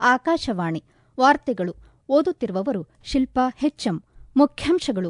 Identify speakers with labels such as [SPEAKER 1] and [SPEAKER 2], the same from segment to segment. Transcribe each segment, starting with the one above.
[SPEAKER 1] ಆಕಾಶವಾಣಿ ವಾರ್ತೆಗಳು ಓದುತ್ತಿರುವವರು ಶಿಲ್ಪಾ ಹೆಚ್ಎಂ ಮುಖ್ಯಾಂಶಗಳು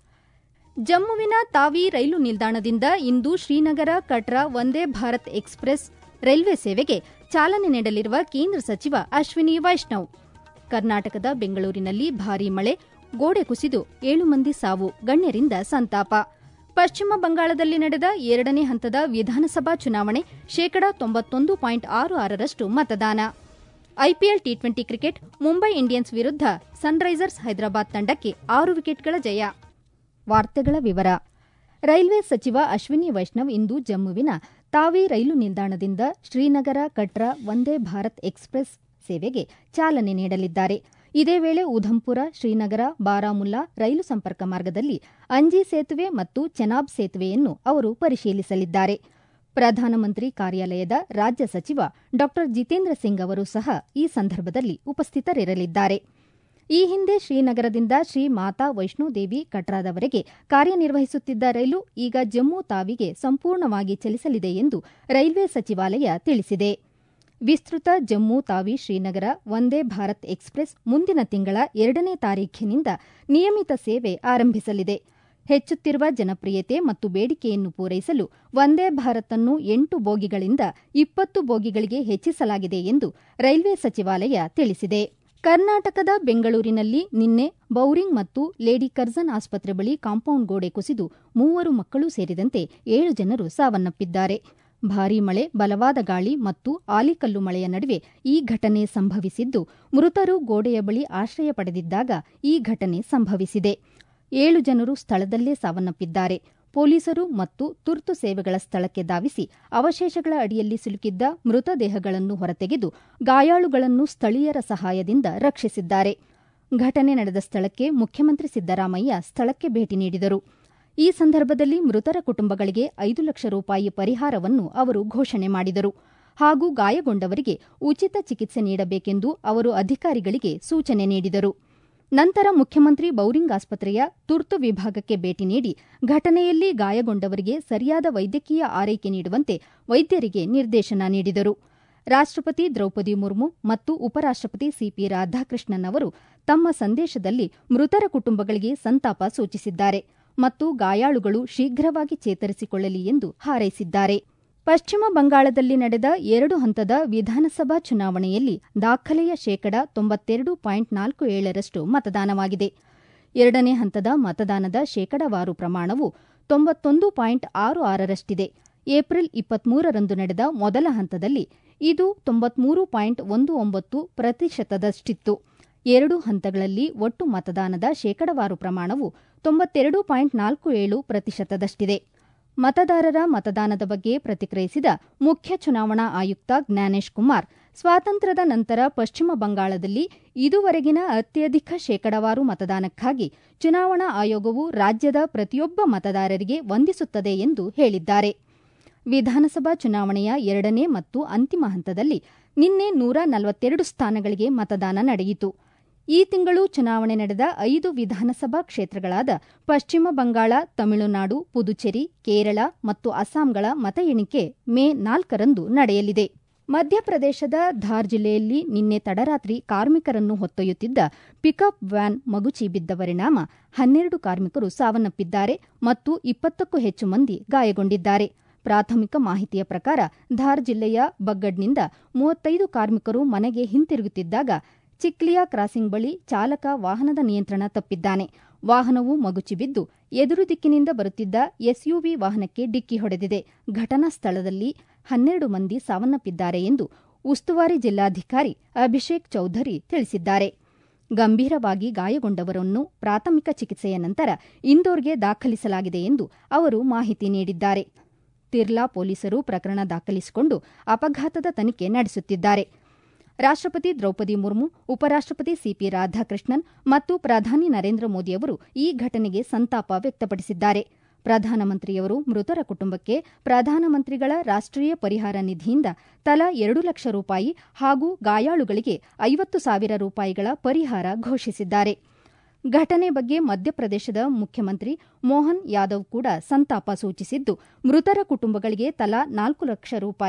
[SPEAKER 1] ಜಮ್ಮುವಿನ ತಾವಿ ರೈಲು ನಿಲ್ದಾಣದಿಂದ ಇಂದು ಶ್ರೀನಗರ ಕಟ್ರಾ ವಂದೇ ಭಾರತ್ ಎಕ್ಸ್ಪ್ರೆಸ್ ರೈಲ್ವೆ ಸೇವೆಗೆ ಚಾಲನೆ ನೀಡಲಿರುವ ಕೇಂದ್ರ ಸಚಿವ ಅಶ್ವಿನಿ ವೈಷ್ಣವ್ ಕರ್ನಾಟಕದ ಬೆಂಗಳೂರಿನಲ್ಲಿ ಭಾರೀ ಮಳೆ ಗೋಡೆ ಕುಸಿದು ಏಳು ಮಂದಿ ಸಾವು ಗಣ್ಯರಿಂದ ಸಂತಾಪ ಪಶ್ಚಿಮ ಬಂಗಾಳದಲ್ಲಿ ನಡೆದ ಎರಡನೇ ಹಂತದ ವಿಧಾನಸಭಾ ಚುನಾವಣೆ ಶೇಕಡಾ ತೊಂಬತ್ತೊಂದು ಪಾಯಿಂಟ್ ಆರು ಆರರಷ್ಟು ಮತದಾನ IPL T twenty cricket Mumbai Indians ವಿರುದ್ಧ ಸನ್ರೈಸರ್ಸ್ ಹೈದರಾಬಾದ್ ತಂಡಕ್ಕೆ ಆರು ವಿಕೆಟ್ಗಳ ಜಯ ವಾರ್ತೆಗಳ ವಿವರ ರೈಲ್ವೆ ಸಚಿವ ಅಶ್ವಿನಿ ವೈಷ್ಣವ್ ಇಂದು ಜಮ್ಮುವಿನ ತಾವಿ ರೈಲು ನಿಲ್ದಾಣದಿಂದ ಶ್ರೀನಗರ ಕಟ್ರಾ ವಂದೇ ಭಾರತ್ ಎಕ್ಸ್ಪ್ರೆಸ್ ಸೇವೆಗೆ ಚಾಲನೆ ನೀಡಲಿದ್ದಾರೆ ಇದೇ ವೇಳೆ ಉಧಂಪುರ ಶ್ರೀನಗರ ಬಾರಾಮುಲ್ಲಾ ರೈಲು ಸಂಪರ್ಕ ಮಾರ್ಗದಲ್ಲಿ ಅಂಜಿ ಸೇತುವೆ ಮತ್ತು ಚೆನಾಬ್ ಸೇತುವೆಯನ್ನು ಅವರು ಪರಿಶೀಲಿಸಲಿದ್ದಾರೆ ಪ್ರಧಾನಮಂತ್ರಿ ಕಾರ್ಯಾಲಯದ ರಾಜ್ಯ ಸಚಿವ ಡಾ ಜಿತೇಂದ್ರ ಸಿಂಗ್ ಅವರು ಸಹ ಈ ಸಂದರ್ಭದಲ್ಲಿ ಉಪಸ್ಥಿತರಿರಲಿದ್ದಾರೆ ಈ ಹಿಂದೆ ಶ್ರೀನಗರದಿಂದ ಶ್ರೀ ಮಾತಾ ವೈಷ್ಣೋದೇವಿ ಕಟ್ರಾದವರೆಗೆ ಕಾರ್ಯನಿರ್ವಹಿಸುತ್ತಿದ್ದ ರೈಲು ಈಗ ಜಮ್ಮು ತಾವಿಗೆ ಸಂಪೂರ್ಣವಾಗಿ ಚಲಿಸಲಿದೆ ಎಂದು ರೈಲ್ವೆ ಸಚಿವಾಲಯ ತಿಳಿಸಿದೆ ವಿಸ್ತೃತ ಜಮ್ಮು ತಾವಿ ಶ್ರೀನಗರ ವಂದೇ ಭಾರತ್ ಎಕ್ಸ್ಪ್ರೆಸ್ ಮುಂದಿನ ತಿಂಗಳ ಎರಡನೇ ತಾರೀಖಿನಿಂದ ನಿಯಮಿತ ಸೇವೆ ಆರಂಭಿಸಲಿದೆ ಹೆಚ್ಚುತ್ತಿರುವ ಜನಪ್ರಿಯತೆ ಮತ್ತು ಬೇಡಿಕೆಯನ್ನು ಪೂರೈಸಲು ವಂದೇ ಭಾರತ್ ಅನ್ನು ಎಂಟು ಬೋಗಿಗಳಿಂದ ಇಪ್ಪತ್ತು ಬೋಗಿಗಳಿಗೆ ಹೆಚ್ಚಿಸಲಾಗಿದೆ ಎಂದು ರೈಲ್ವೆ ಸಚಿವಾಲಯ ತಿಳಿಸಿದೆ ಕರ್ನಾಟಕದ ಬೆಂಗಳೂರಿನಲ್ಲಿ ನಿನ್ನೆ ಬೌರಿಂಗ್ ಮತ್ತು ಲೇಡಿ ಕರ್ಜನ್ ಆಸ್ಪತ್ರೆ ಬಳಿ ಕಾಂಪೌಂಡ್ ಗೋಡೆ ಕುಸಿದು ಮೂವರು ಮಕ್ಕಳು ಸೇರಿದಂತೆ ಏಳು ಜನರು ಸಾವನ್ನಪ್ಪಿದ್ದಾರೆ ಭಾರೀ ಮಳೆ ಬಲವಾದ ಗಾಳಿ ಮತ್ತು ಆಲಿಕಲ್ಲು ಮಳೆಯ ನಡುವೆ ಈ ಘಟನೆ ಸಂಭವಿಸಿದ್ದು ಮೃತರು ಗೋಡೆಯ ಬಳಿ ಆಶ್ರಯ ಪಡೆದಿದ್ದಾಗ ಈ ಘಟನೆ ಸಂಭವಿಸಿದೆ ಏಳು ಜನರು ಸ್ಥಳದಲ್ಲೇ ಸಾವನ್ನಪ್ಪಿದ್ದಾರೆ ಪೊಲೀಸರು ಮತ್ತು ತುರ್ತು ಸೇವೆಗಳ ಸ್ಥಳಕ್ಕೆ ಧಾವಿಸಿ ಅವಶೇಷಗಳ ಅಡಿಯಲ್ಲಿ ಸಿಲುಕಿದ್ದ ಮೃತದೇಹಗಳನ್ನು ಹೊರತೆಗೆದು ಗಾಯಾಳುಗಳನ್ನು ಸ್ಥಳೀಯರ ಸಹಾಯದಿಂದ ರಕ್ಷಿಸಿದ್ದಾರೆ ಘಟನೆ ನಡೆದ ಸ್ಥಳಕ್ಕೆ ಮುಖ್ಯಮಂತ್ರಿ ಸಿದ್ದರಾಮಯ್ಯ ಸ್ಥಳಕ್ಕೆ ಭೇಟಿ ನೀಡಿದರು ಈ ಸಂದರ್ಭದಲ್ಲಿ ಮೃತರ ಕುಟುಂಬಗಳಿಗೆ ಐದು ಲಕ್ಷ ರೂಪಾಯಿ ಪರಿಹಾರವನ್ನು ಅವರು ಘೋಷಣೆ ಮಾಡಿದರು ಹಾಗೂ ಗಾಯಗೊಂಡವರಿಗೆ ಉಚಿತ ಚಿಕಿತ್ಸೆ ನೀಡಬೇಕೆಂದು ಅವರು ಅಧಿಕಾರಿಗಳಿಗೆ ಸೂಚನೆ ನೀಡಿದರು ನಂತರ ಮುಖ್ಯಮಂತ್ರಿ ಬೌರಿಂಗ್ ಆಸ್ಪತ್ರೆಯ ತುರ್ತು ವಿಭಾಗಕ್ಕೆ ಭೇಟಿ ನೀಡಿ ಘಟನೆಯಲ್ಲಿ ಗಾಯಗೊಂಡವರಿಗೆ ಸರಿಯಾದ ವೈದ್ಯಕೀಯ ಆರೈಕೆ ನೀಡುವಂತೆ ವೈದ್ಯರಿಗೆ ನಿರ್ದೇಶನ ನೀಡಿದರು ರಾಷ್ಟಪತಿ ದ್ರೌಪದಿ ಮುರ್ಮು ಮತ್ತು ಉಪರಾಷ್ಟಪತಿ ಸಿಪಿ ರಾಧಾಕೃಷ್ಣನ್ ಅವರು ತಮ್ಮ ಸಂದೇಶದಲ್ಲಿ ಮೃತರ ಕುಟುಂಬಗಳಿಗೆ ಸಂತಾಪ ಸೂಚಿಸಿದ್ದಾರೆ ಮತ್ತು ಗಾಯಾಳುಗಳು ಶೀಘ್ರವಾಗಿ ಚೇತರಿಸಿಕೊಳ್ಳಲಿ ಎಂದು ಹಾರೈಸಿದ್ದಾರೆ ಪಶ್ಚಿಮ ಬಂಗಾಳದಲ್ಲಿ ನಡೆದ ಎರಡು ಹಂತದ ವಿಧಾನಸಭಾ ಚುನಾವಣೆಯಲ್ಲಿ ದಾಖಲೆಯ ಶೇಕಡ ತೊಂಬತ್ತೆರಡು ಪಾಯಿಂಟ್ ನಾಲ್ಕು ಏಳರಷ್ಟು ಮತದಾನವಾಗಿದೆ ಎರಡನೇ ಹಂತದ ಮತದಾನದ ಶೇಕಡವಾರು ಪ್ರಮಾಣವು ತೊಂಬತ್ತೊಂದು ಪಾಯಿಂಟ್ ಆರು ಆರರಷ್ಟಿದೆ ಏಪ್ರಿಲ್ ಇಪ್ಪತ್ಮೂರರಂದು ನಡೆದ ಮೊದಲ ಹಂತದಲ್ಲಿ ಇದು ತೊಂಬತ್ಮೂರು ಪಾಯಿಂಟ್ ಒಂದು ಒಂಬತ್ತು ಪ್ರತಿಶತದಷ್ಟಿತ್ತು ಎರಡು ಹಂತಗಳಲ್ಲಿ ಒಟ್ಟು ಮತದಾನದ ಶೇಕಡವಾರು ಪ್ರಮಾಣವು ತೊಂಬತ್ತೆರಡು ಪಾಯಿಂಟ್ ನಾಲ್ಕು ಏಳು ಪ್ರತಿಶತದಷ್ಟಿದೆ ಮತದಾರರ ಮತದಾನದ ಬಗ್ಗೆ ಪ್ರತಿಕ್ರಿಯಿಸಿದ ಮುಖ್ಯ ಚುನಾವಣಾ ಆಯುಕ್ತ ಜ್ಞಾನೇಶ್ ಕುಮಾರ್ ಸ್ವಾತಂತ್ರ್ಯದ ನಂತರ ಪಶ್ಚಿಮ ಬಂಗಾಳದಲ್ಲಿ ಇದುವರೆಗಿನ ಅತ್ಯಧಿಕ ಶೇಕಡವಾರು ಮತದಾನಕ್ಕಾಗಿ ಚುನಾವಣಾ ಆಯೋಗವು ರಾಜ್ಯದ ಪ್ರತಿಯೊಬ್ಬ ಮತದಾರರಿಗೆ ವಂದಿಸುತ್ತದೆ ಎಂದು ಹೇಳಿದ್ದಾರೆ ವಿಧಾನಸಭಾ ಚುನಾವಣೆಯ ಎರಡನೇ ಮತ್ತು ಅಂತಿಮ ಹಂತದಲ್ಲಿ ನಿನ್ನೆ ನೂರ ನಲವತ್ತೆರಡು ಸ್ಥಾನಗಳಿಗೆ ಮತದಾನ ನಡೆಯಿತು ಈ ತಿಂಗಳು ಚುನಾವಣೆ ನಡೆದ ಐದು ವಿಧಾನಸಭಾ ಕ್ಷೇತ್ರಗಳಾದ ಪಶ್ಚಿಮ ಬಂಗಾಳ ತಮಿಳುನಾಡು ಪುದುಚೇರಿ ಕೇರಳ ಮತ್ತು ಅಸ್ಸಾಂಗಳ ಮತ ಎಣಿಕೆ ಮೇ ನಾಲ್ಕರಂದು ನಡೆಯಲಿದೆ ಮಧ್ಯಪ್ರದೇಶದ ಧಾರ್ ಜಿಲ್ಲೆಯಲ್ಲಿ ನಿನ್ನೆ ತಡರಾತ್ರಿ ಕಾರ್ಮಿಕರನ್ನು ಹೊತ್ತೊಯ್ಯುತ್ತಿದ್ದ ಪಿಕಪ್ ವ್ಯಾನ್ ಮಗುಚಿ ಬಿದ್ದ ಪರಿಣಾಮ ಹನ್ನೆರಡು ಕಾರ್ಮಿಕರು ಸಾವನ್ನಪ್ಪಿದ್ದಾರೆ ಮತ್ತು ಇಪ್ಪತ್ತಕ್ಕೂ ಹೆಚ್ಚು ಮಂದಿ ಗಾಯಗೊಂಡಿದ್ದಾರೆ ಪ್ರಾಥಮಿಕ ಮಾಹಿತಿಯ ಪ್ರಕಾರ ಧಾರ್ ಜಿಲ್ಲೆಯ ಬಗ್ಗಡ್ನಿಂದ ಮೂವತ್ತೈದು ಕಾರ್ಮಿಕರು ಮನೆಗೆ ಹಿಂತಿರುಗುತ್ತಿದ್ದಾಗ ಚಿಕ್ಲಿಯಾ ಕ್ರಾಸಿಂಗ್ ಬಳಿ ಚಾಲಕ ವಾಹನದ ನಿಯಂತ್ರಣ ತಪ್ಪಿದ್ದಾನೆ ವಾಹನವು ಮಗುಚಿ ಬಿದ್ದು ಎದುರು ದಿಕ್ಕಿನಿಂದ ಬರುತ್ತಿದ್ದ ಎಸ್ಯುವಿ ವಾಹನಕ್ಕೆ ಡಿಕ್ಕಿ ಹೊಡೆದಿದೆ ಘಟನಾ ಸ್ಥಳದಲ್ಲಿ ಹನ್ನೆರಡು ಮಂದಿ ಸಾವನ್ನಪ್ಪಿದ್ದಾರೆ ಎಂದು ಉಸ್ತುವಾರಿ ಜಿಲ್ಲಾಧಿಕಾರಿ ಅಭಿಷೇಕ್ ಚೌಧರಿ ತಿಳಿಸಿದ್ದಾರೆ ಗಂಭೀರವಾಗಿ ಗಾಯಗೊಂಡವರನ್ನು ಪ್ರಾಥಮಿಕ ಚಿಕಿತ್ಸೆಯ ನಂತರ ಇಂದೋರ್ಗೆ ದಾಖಲಿಸಲಾಗಿದೆ ಎಂದು ಅವರು ಮಾಹಿತಿ ನೀಡಿದ್ದಾರೆ ತಿರ್ಲಾ ಪೊಲೀಸರು ಪ್ರಕರಣ ದಾಖಲಿಸಿಕೊಂಡು ಅಪಘಾತದ ತನಿಖೆ ನಡೆಸುತ್ತಿದ್ದಾರೆ ರಾಷ್ಟಪತಿ ದ್ರೌಪದಿ ಮುರ್ಮು ಉಪರಾಷ್ಟಪತಿ ಸಿಪಿ ರಾಧಾಕೃಷ್ಣನ್ ಮತ್ತು ಪ್ರಧಾನಿ ನರೇಂದ್ರ ಮೋದಿ ಅವರು ಈ ಘಟನೆಗೆ ಸಂತಾಪ ವ್ಯಕ್ತಪಡಿಸಿದ್ದಾರೆ ಪ್ರಧಾನಮಂತ್ರಿಯವರು ಮೃತರ ಕುಟುಂಬಕ್ಕೆ ಪ್ರಧಾನಮಂತ್ರಿಗಳ ರಾಷ್ಟೀಯ ಪರಿಹಾರ ನಿಧಿಯಿಂದ ತಲಾ ಎರಡು ಲಕ್ಷ ರೂಪಾಯಿ ಹಾಗೂ ಗಾಯಾಳುಗಳಿಗೆ ಐವತ್ತು ಸಾವಿರ ರೂಪಾಯಿಗಳ ಪರಿಹಾರ ಘೋಷಿಸಿದ್ದಾರೆ ಘಟನೆ ಬಗ್ಗೆ ಮಧ್ಯಪ್ರದೇಶದ ಮುಖ್ಯಮಂತ್ರಿ ಮೋಹನ್ ಯಾದವ್ ಕೂಡ ಸಂತಾಪ ಸೂಚಿಸಿದ್ದು ಮೃತರ ಕುಟುಂಬಗಳಿಗೆ ತಲಾ ನಾಲ್ಕು ಲಕ್ಷ ರೂಪಾಯಿ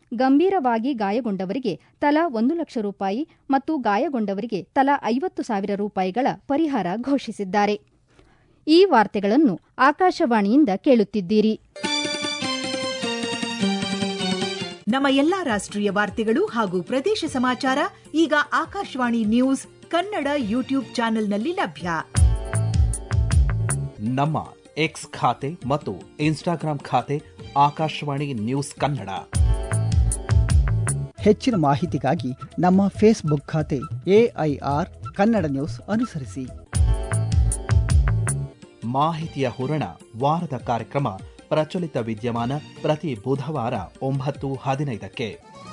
[SPEAKER 1] ಗಂಭೀರವಾಗಿ ಗಾಯಗೊಂಡವರಿಗೆ ತಲಾ ಒಂದು ಲಕ್ಷ ರೂಪಾಯಿ ಮತ್ತು ಗಾಯಗೊಂಡವರಿಗೆ ತಲಾ ಐವತ್ತು ಸಾವಿರ ರೂಪಾಯಿಗಳ ಪರಿಹಾರ ಘೋಷಿಸಿದ್ದಾರೆ ಈ ವಾರ್ತೆಗಳನ್ನು ಆಕಾಶವಾಣಿಯಿಂದ ಕೇಳುತ್ತಿದ್ದೀರಿ
[SPEAKER 2] ನಮ್ಮ ಎಲ್ಲಾ ರಾಷ್ಟ್ರೀಯ ವಾರ್ತೆಗಳು ಹಾಗೂ ಪ್ರದೇಶ ಸಮಾಚಾರ ಈಗ ಆಕಾಶವಾಣಿ ನ್ಯೂಸ್ ಕನ್ನಡ ಯೂಟ್ಯೂಬ್ ಚಾನೆಲ್ನಲ್ಲಿ ಲಭ್ಯ
[SPEAKER 3] ನಮ್ಮ ಎಕ್ಸ್ ಖಾತೆ ಮತ್ತು ಇನ್ಸ್ಟಾಗ್ರಾಂ ಖಾತೆ ಆಕಾಶವಾಣಿ ನ್ಯೂಸ್ ಕನ್ನಡ
[SPEAKER 4] ಹೆಚ್ಚಿನ ಮಾಹಿತಿಗಾಗಿ ನಮ್ಮ ಫೇಸ್ಬುಕ್ ಖಾತೆ ಎಐಆರ್ ಕನ್ನಡ ನ್ಯೂಸ್ ಅನುಸರಿಸಿ
[SPEAKER 3] ಮಾಹಿತಿಯ ಹೂರಣ ವಾರದ ಕಾರ್ಯಕ್ರಮ ಪ್ರಚಲಿತ ವಿದ್ಯಮಾನ ಪ್ರತಿ ಬುಧವಾರ ಒಂಬತ್ತು ಹದಿನೈದಕ್ಕೆ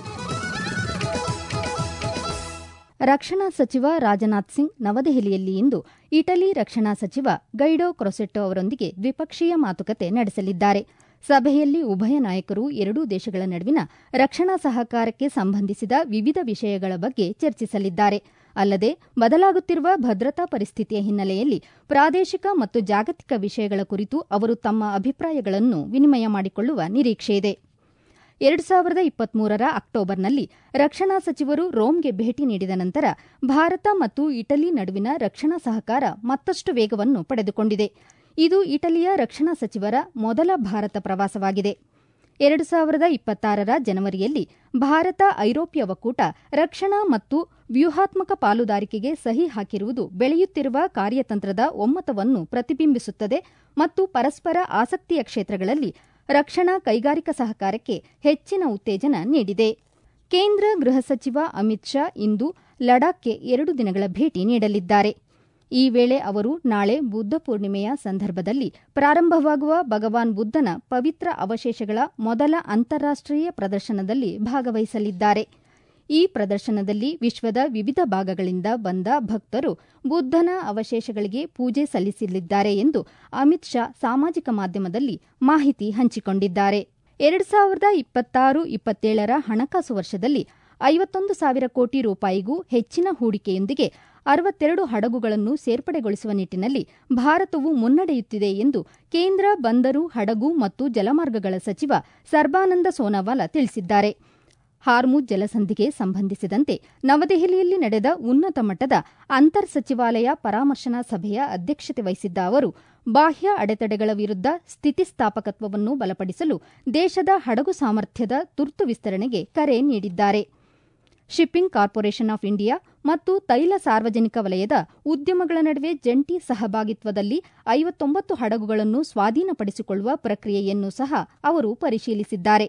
[SPEAKER 1] ರಕ್ಷಣಾ ಸಚಿವ ರಾಜನಾಥ್ ಸಿಂಗ್ ನವದೆಹಲಿಯಲ್ಲಿ ಇಂದು ಇಟಲಿ ರಕ್ಷಣಾ ಸಚಿವ ಗೈಡೋ ಕ್ರೊಸೆಟ್ಟೋ ಅವರೊಂದಿಗೆ ದ್ವಿಪಕ್ಷೀಯ ಮಾತುಕತೆ ನಡೆಸಲಿದ್ದಾರೆ ಸಭೆಯಲ್ಲಿ ಉಭಯ ನಾಯಕರು ಎರಡೂ ದೇಶಗಳ ನಡುವಿನ ರಕ್ಷಣಾ ಸಹಕಾರಕ್ಕೆ ಸಂಬಂಧಿಸಿದ ವಿವಿಧ ವಿಷಯಗಳ ಬಗ್ಗೆ ಚರ್ಚಿಸಲಿದ್ದಾರೆ ಅಲ್ಲದೆ ಬದಲಾಗುತ್ತಿರುವ ಭದ್ರತಾ ಪರಿಸ್ಥಿತಿಯ ಹಿನ್ನೆಲೆಯಲ್ಲಿ ಪ್ರಾದೇಶಿಕ ಮತ್ತು ಜಾಗತಿಕ ವಿಷಯಗಳ ಕುರಿತು ಅವರು ತಮ್ಮ ಅಭಿಪ್ರಾಯಗಳನ್ನು ವಿನಿಮಯ ಮಾಡಿಕೊಳ್ಳುವ ನಿರೀಕ್ಷೆಯಿದೆ ಎರಡು ಸಾವಿರದ ಇಪ್ಪತ್ಮೂರರ ಅಕ್ಟೋಬರ್ನಲ್ಲಿ ರಕ್ಷಣಾ ಸಚಿವರು ರೋಮ್ಗೆ ಭೇಟಿ ನೀಡಿದ ನಂತರ ಭಾರತ ಮತ್ತು ಇಟಲಿ ನಡುವಿನ ರಕ್ಷಣಾ ಸಹಕಾರ ಮತ್ತಷ್ಟು ವೇಗವನ್ನು ಪಡೆದುಕೊಂಡಿದೆ ಇದು ಇಟಲಿಯ ರಕ್ಷಣಾ ಸಚಿವರ ಮೊದಲ ಭಾರತ ಪ್ರವಾಸವಾಗಿದೆ ಎರಡು ಸಾವಿರದ ಇಪ್ಪತ್ತಾರರ ಜನವರಿಯಲ್ಲಿ ಭಾರತ ಐರೋಪ್ಯ ಒಕ್ಕೂಟ ರಕ್ಷಣಾ ಮತ್ತು ವ್ಯೂಹಾತ್ಮಕ ಪಾಲುದಾರಿಕೆಗೆ ಸಹಿ ಹಾಕಿರುವುದು ಬೆಳೆಯುತ್ತಿರುವ ಕಾರ್ಯತಂತ್ರದ ಒಮ್ಮತವನ್ನು ಪ್ರತಿಬಿಂಬಿಸುತ್ತದೆ ಮತ್ತು ಪರಸ್ಪರ ಆಸಕ್ತಿಯ ಕ್ಷೇತ್ರಗಳಲ್ಲಿ ರಕ್ಷಣಾ ಕೈಗಾರಿಕಾ ಸಹಕಾರಕ್ಕೆ ಹೆಚ್ಚಿನ ಉತ್ತೇಜನ ನೀಡಿದೆ ಕೇಂದ್ರ ಗೃಹ ಸಚಿವ ಅಮಿತ್ ಶಾ ಇಂದು ಲಡಾಖ್ಗೆ ಎರಡು ದಿನಗಳ ಭೇಟಿ ನೀಡಲಿದ್ದಾರೆ ಈ ವೇಳೆ ಅವರು ನಾಳೆ ಬುದ್ಧ ಪೂರ್ಣಿಮೆಯ ಸಂದರ್ಭದಲ್ಲಿ ಪ್ರಾರಂಭವಾಗುವ ಭಗವಾನ್ ಬುದ್ದನ ಪವಿತ್ರ ಅವಶೇಷಗಳ ಮೊದಲ ಅಂತಾರಾಷ್ಟೀಯ ಪ್ರದರ್ಶನದಲ್ಲಿ ಭಾಗವಹಿಸಲಿದ್ದಾರೆ ಈ ಪ್ರದರ್ಶನದಲ್ಲಿ ವಿಶ್ವದ ವಿವಿಧ ಭಾಗಗಳಿಂದ ಬಂದ ಭಕ್ತರು ಬುದ್ದನ ಅವಶೇಷಗಳಿಗೆ ಪೂಜೆ ಸಲ್ಲಿಸಲಿದ್ದಾರೆ ಎಂದು ಅಮಿತ್ ಶಾ ಸಾಮಾಜಿಕ ಮಾಧ್ಯಮದಲ್ಲಿ ಮಾಹಿತಿ ಹಂಚಿಕೊಂಡಿದ್ದಾರೆ ಎರಡು ಸಾವಿರದ ಇಪ್ಪತ್ತಾರು ಇಪ್ಪತ್ತೇಳರ ಹಣಕಾಸು ವರ್ಷದಲ್ಲಿ ಐವತ್ತೊಂದು ಸಾವಿರ ಕೋಟಿ ರೂಪಾಯಿಗೂ ಹೆಚ್ಚಿನ ಹೂಡಿಕೆಯೊಂದಿಗೆ ಅರವತ್ತೆರಡು ಹಡಗುಗಳನ್ನು ಸೇರ್ಪಡೆಗೊಳಿಸುವ ನಿಟ್ಟಿನಲ್ಲಿ ಭಾರತವು ಮುನ್ನಡೆಯುತ್ತಿದೆ ಎಂದು ಕೇಂದ್ರ ಬಂದರು ಹಡಗು ಮತ್ತು ಜಲಮಾರ್ಗಗಳ ಸಚಿವ ಸರ್ಬಾನಂದ ಸೋನಾವಾಲ ತಿಳಿಸಿದ್ದಾರೆ ಹಾರ್ಮುಜ್ ಜಲಸಂಧಿಗೆ ಸಂಬಂಧಿಸಿದಂತೆ ನವದೆಹಲಿಯಲ್ಲಿ ನಡೆದ ಉನ್ನತ ಮಟ್ಟದ ಅಂತರ್ ಸಚಿವಾಲಯ ಪರಾಮರ್ಶನಾ ಸಭೆಯ ಅಧ್ಯಕ್ಷತೆ ವಹಿಸಿದ್ದ ಅವರು ಬಾಹ್ಯ ಅಡೆತಡೆಗಳ ವಿರುದ್ಧ ಸ್ಥಿತಿಸ್ಥಾಪಕತ್ವವನ್ನು ಬಲಪಡಿಸಲು ದೇಶದ ಹಡಗು ಸಾಮರ್ಥ್ಯದ ತುರ್ತು ವಿಸ್ತರಣೆಗೆ ಕರೆ ನೀಡಿದ್ದಾರೆ ಶಿಪ್ಪಿಂಗ್ ಕಾರ್ಪೊರೇಷನ್ ಆಫ್ ಇಂಡಿಯಾ ಮತ್ತು ತೈಲ ಸಾರ್ವಜನಿಕ ವಲಯದ ಉದ್ಯಮಗಳ ನಡುವೆ ಜಂಟಿ ಸಹಭಾಗಿತ್ವದಲ್ಲಿ ಐವತ್ತೊಂಬತ್ತು ಹಡಗುಗಳನ್ನು ಸ್ವಾಧೀನಪಡಿಸಿಕೊಳ್ಳುವ ಪ್ರಕ್ರಿಯೆಯನ್ನು ಸಹ ಅವರು ಪರಿಶೀಲಿಸಿದ್ದಾರೆ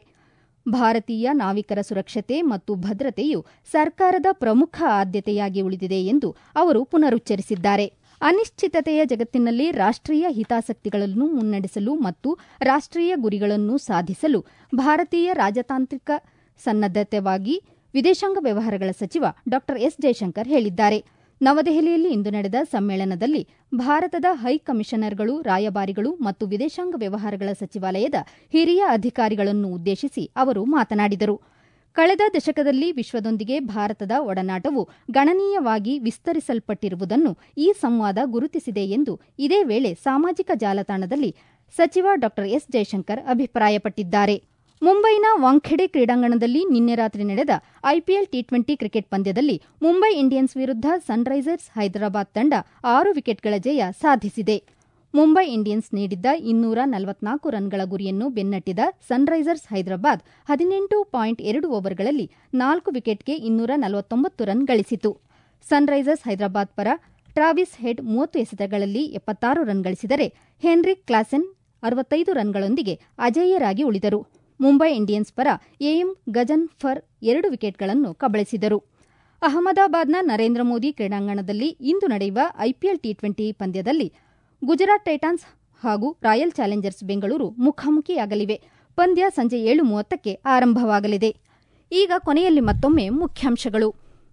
[SPEAKER 1] ಭಾರತೀಯ ನಾವಿಕರ ಸುರಕ್ಷತೆ ಮತ್ತು ಭದ್ರತೆಯು ಸರ್ಕಾರದ ಪ್ರಮುಖ ಆದ್ಯತೆಯಾಗಿ ಉಳಿದಿದೆ ಎಂದು ಅವರು ಪುನರುಚ್ಚರಿಸಿದ್ದಾರೆ ಅನಿಶ್ಚಿತತೆಯ ಜಗತ್ತಿನಲ್ಲಿ ರಾಷ್ಟೀಯ ಹಿತಾಸಕ್ತಿಗಳನ್ನು ಮುನ್ನಡೆಸಲು ಮತ್ತು ರಾಷ್ಟೀಯ ಗುರಿಗಳನ್ನು ಸಾಧಿಸಲು ಭಾರತೀಯ ರಾಜತಾಂತ್ರಿಕ ಸನ್ನದ್ದತೆವಾಗಿ ವಿದೇಶಾಂಗ ವ್ಯವಹಾರಗಳ ಸಚಿವ ಡಾ ಎಸ್ ಜೈಶಂಕರ್ ಹೇಳಿದ್ದಾರೆ ನವದೆಹಲಿಯಲ್ಲಿ ಇಂದು ನಡೆದ ಸಮ್ಮೇಳನದಲ್ಲಿ ಭಾರತದ ಹೈಕಮಿಷನರ್ಗಳು ರಾಯಭಾರಿಗಳು ಮತ್ತು ವಿದೇಶಾಂಗ ವ್ಯವಹಾರಗಳ ಸಚಿವಾಲಯದ ಹಿರಿಯ ಅಧಿಕಾರಿಗಳನ್ನು ಉದ್ದೇಶಿಸಿ ಅವರು ಮಾತನಾಡಿದರು ಕಳೆದ ದಶಕದಲ್ಲಿ ವಿಶ್ವದೊಂದಿಗೆ ಭಾರತದ ಒಡನಾಟವು ಗಣನೀಯವಾಗಿ ವಿಸ್ತರಿಸಲ್ಪಟ್ಟಿರುವುದನ್ನು ಈ ಸಂವಾದ ಗುರುತಿಸಿದೆ ಎಂದು ಇದೇ ವೇಳೆ ಸಾಮಾಜಿಕ ಜಾಲತಾಣದಲ್ಲಿ ಸಚಿವ ಡಾ ಎಸ್ ಜೈಶಂಕರ್ ಅಭಿಪ್ರಾಯಪಟ್ಟಿದ್ದಾರೆ ಮುಂಬೈನ ವಾಂಖೆಡೆ ಕ್ರೀಡಾಂಗಣದಲ್ಲಿ ನಿನ್ನೆ ರಾತ್ರಿ ನಡೆದ ಐಪಿಎಲ್ ಟಿ ಟ್ವೆಂಟಿ ಕ್ರಿಕೆಟ್ ಪಂದ್ಯದಲ್ಲಿ ಮುಂಬೈ ಇಂಡಿಯನ್ಸ್ ವಿರುದ್ಧ ಸನ್ರೈಸರ್ಸ್ ಹೈದರಾಬಾದ್ ತಂಡ ಆರು ವಿಕೆಟ್ಗಳ ಜಯ ಸಾಧಿಸಿದೆ ಮುಂಬೈ ಇಂಡಿಯನ್ಸ್ ನೀಡಿದ್ದ ಇನ್ನೂರ ನಲವತ್ನಾಲ್ಕು ರನ್ಗಳ ಗುರಿಯನ್ನು ಬೆನ್ನಟ್ಟಿದ ಸನ್ರೈಸರ್ಸ್ ಹೈದರಾಬಾದ್ ಹದಿನೆಂಟು ಪಾಯಿಂಟ್ ಎರಡು ಓವರ್ಗಳಲ್ಲಿ ನಾಲ್ಕು ವಿಕೆಟ್ಗೆ ಇನ್ನೂರ ನಲವತ್ತೊಂಬತ್ತು ರನ್ ಗಳಿಸಿತು ಸನ್ರೈಸರ್ಸ್ ಹೈದರಾಬಾದ್ ಪರ ಟ್ರಾವಿಸ್ ಹೆಡ್ ಮೂವತ್ತು ಎಸೆತಗಳಲ್ಲಿ ಎಪ್ಪತ್ತಾರು ರನ್ ಗಳಿಸಿದರೆ ಹೆನ್ರಿಕ್ ಕ್ಲಾಸೆನ್ ಅರವತ್ತೈದು ರನ್ಗಳೊಂದಿಗೆ ಅಜೇಯರಾಗಿ ಉಳಿದರು ಮುಂಬೈ ಇಂಡಿಯನ್ಸ್ ಪರ ಎಎಂ ಗಜನ್ ಫರ್ ಎರಡು ವಿಕೆಟ್ಗಳನ್ನು ಕಬಳಿಸಿದರು ಅಹಮದಾಬಾದ್ನ ನರೇಂದ್ರ ಮೋದಿ ಕ್ರೀಡಾಂಗಣದಲ್ಲಿ ಇಂದು ನಡೆಯುವ ಐಪಿಎಲ್ ಟಿ ಟ್ವೆಂಟಿ ಪಂದ್ಯದಲ್ಲಿ ಗುಜರಾತ್ ಟೈಟಾನ್ಸ್ ಹಾಗೂ ರಾಯಲ್ ಚಾಲೆಂಜರ್ಸ್ ಬೆಂಗಳೂರು ಮುಖಾಮುಖಿಯಾಗಲಿವೆ ಪಂದ್ಯ ಸಂಜೆ ಏಳು ಮೂವತ್ತಕ್ಕೆ ಆರಂಭವಾಗಲಿದೆ ಈಗ ಕೊನೆಯಲ್ಲಿ ಮತ್ತೊಮ್ಮೆ ಮುಖ್ಯಾಂಶಗಳು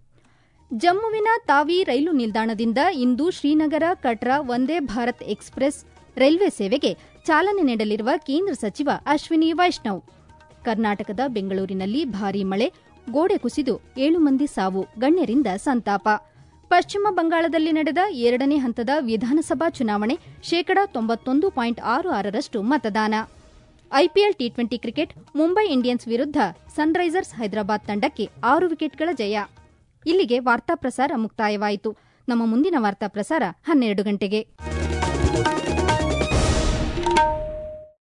[SPEAKER 1] ಜಮ್ಮುವಿನ ತಾವಿ ರೈಲು ನಿಲ್ದಾಣದಿಂದ ಇಂದು ಶ್ರೀನಗರ ಕಟ್ರಾ ವಂದೇ ಭಾರತ್ ಎಕ್ಸ್ಪ್ರೆಸ್ ರೈಲ್ವೆ ಸೇವೆಗೆ ಚಾಲನೆ ನೀಡಲಿರುವ ಕೇಂದ್ರ ಸಚಿವ ಅಶ್ವಿನಿ ವೈಷ್ಣವ್ ಕರ್ನಾಟಕದ ಬೆಂಗಳೂರಿನಲ್ಲಿ ಭಾರೀ ಮಳೆ ಗೋಡೆ ಕುಸಿದು ಏಳು ಮಂದಿ ಸಾವು ಗಣ್ಯರಿಂದ ಸಂತಾಪ ಪಶ್ಚಿಮ ಬಂಗಾಳದಲ್ಲಿ ನಡೆದ ಎರಡನೇ ಹಂತದ ವಿಧಾನಸಭಾ ಚುನಾವಣೆ ಶೇಕಡಾ ತೊಂಬತ್ತೊಂದು ಪಾಯಿಂಟ್ ಆರು ಆರರಷ್ಟು ಮತದಾನ IPL T twenty cricket Mumbai Indians ವಿರುದ್ಧ ಸನ್ರೈಸರ್ಸ್ ಹೈದರಾಬಾದ್ ತಂಡಕ್ಕೆ ಆರು ವಿಕೆಟ್ಗಳ ಜಯ ಇಲ್ಲಿಗೆ ವಾರ್ತಾ ಪ್ರಸಾರ ಮುಕ್ತಾಯವಾಯಿತು ನಮ್ಮ ಮುಂದಿನ ವಾರ್ತಾ ಪ್ರಸಾರ ಹನ್ನೆರಡು ಗಂಟೆಗೆ